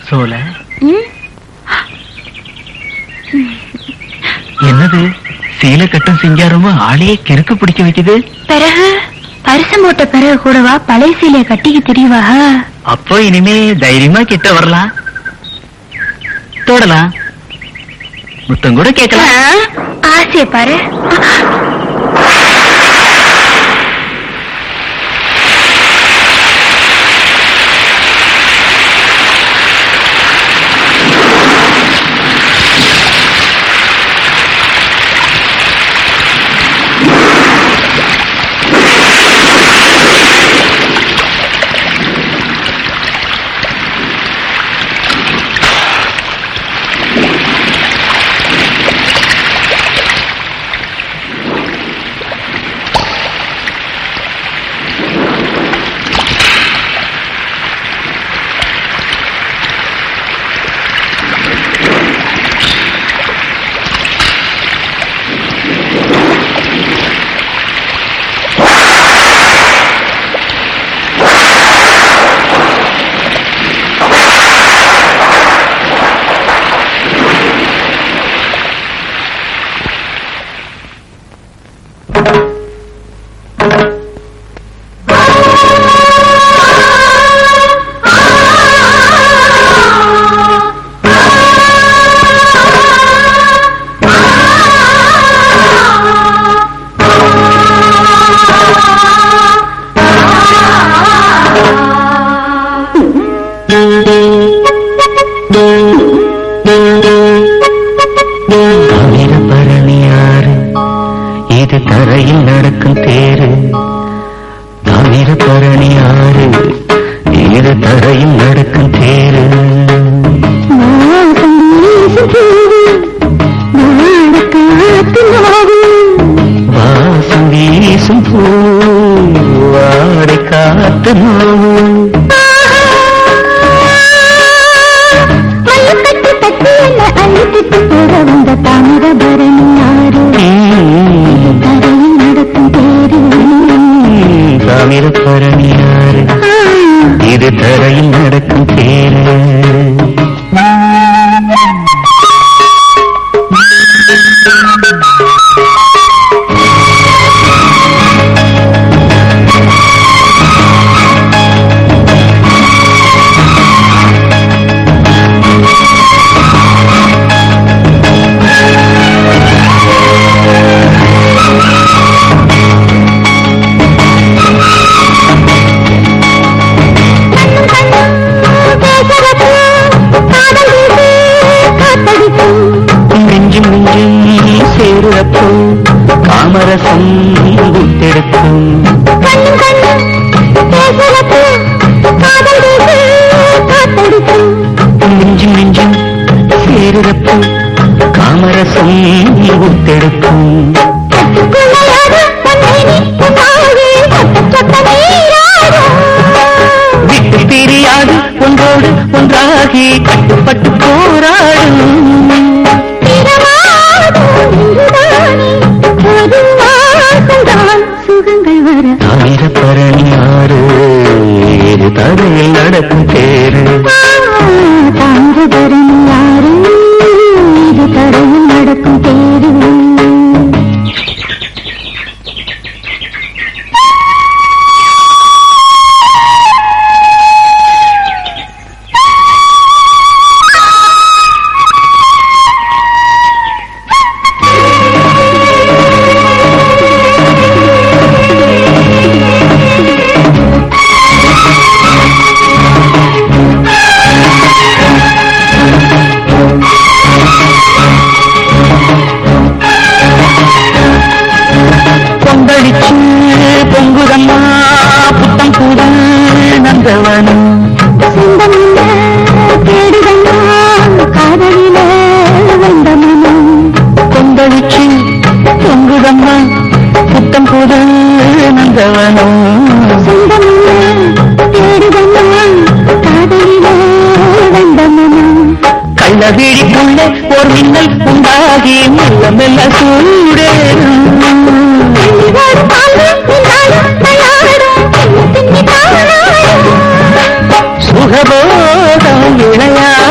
சோல ம்? என்னது சீலை கட்டும் சிங்காரமும் ஆளையே கிறுக்கு பிடிக்க வைக்குது பிறகு பரிசம் போட்ட பிறகு கூடவா பழைய சீலைய கட்டிக்கு தெரியவா அப்போ இனிமே தைரியமா கிட்ட வரலாம் தொடலாம் முத்தம் கூட கேட்கலாம் ஆசைய பாரு தாமிரபரணியாறு இது தரையில் நடக்கும் தேரு தாமிரபரணியாறு இது தரையில் நடக்கும் தேரு வாசம் வீசும் பூ வாடை காத்து நோவு தாமிரபரணியாறு இது தரையில் நடக்கும் தேரு நெஞ்சும் நெஞ்சும் சேருறப்போ காமரசம் விட்டெடுக்கும் நெஞ்சும் நெஞ்சும் சேருறப்போ காமரசம் விட்டெடுக்கும் விட்டு பிரியாது ஒன்றோடு ஒன்றாகி கட்டுப்பட்டு போராடும் சுகங்கள் வர தாமிரபரணியாறு இது தரையில் நடக்கும் தேரு தாமிரபரணி யாரு இது தரையில் நடக்கும் தேரு பொங்கலிச்சு பொங்குதம்மா புத்தம் கூட நந்தவனம் சொந்தமில்ல தேடுதெல்லாம் காதலில வந்த மனம் பொங்கலிச்சு பொங்குதம்மா புத்தம் கூட நந்தவனம் சொந்தமில்ல தேடுதெல்லாம் காதலில வந்த மனம் கள்ளவிழிக்குள்ள ஒரு மின்னல் உண்டாகி மெல்ல மெல்ல சூடேறும் ஒரு பாம்பு நின்னாலும் தள்ளாடும் பின்னி பின்னி தானாடும் சுகபோதம் இளையா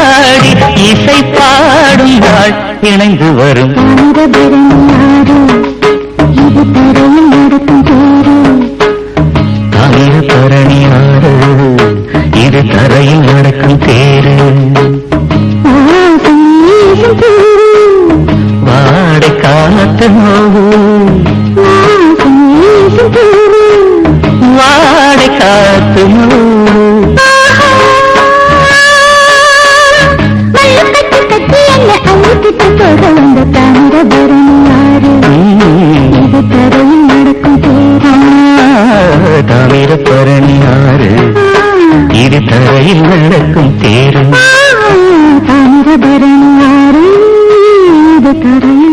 இணைந்து வரும் தாமிரபரணி ஆறு இது தரையில் நடக்கும் தேரு தாமிர பரணி ஆறு இது தரையில் நடக்கும் தேரு வாடை காலத்து நோவு வாடை காத்து நோவு தாமிர பரணி ஆறு இது தரையில் நடக்கும் தேரு தாமிரபரணி ஆறு இது தரையில்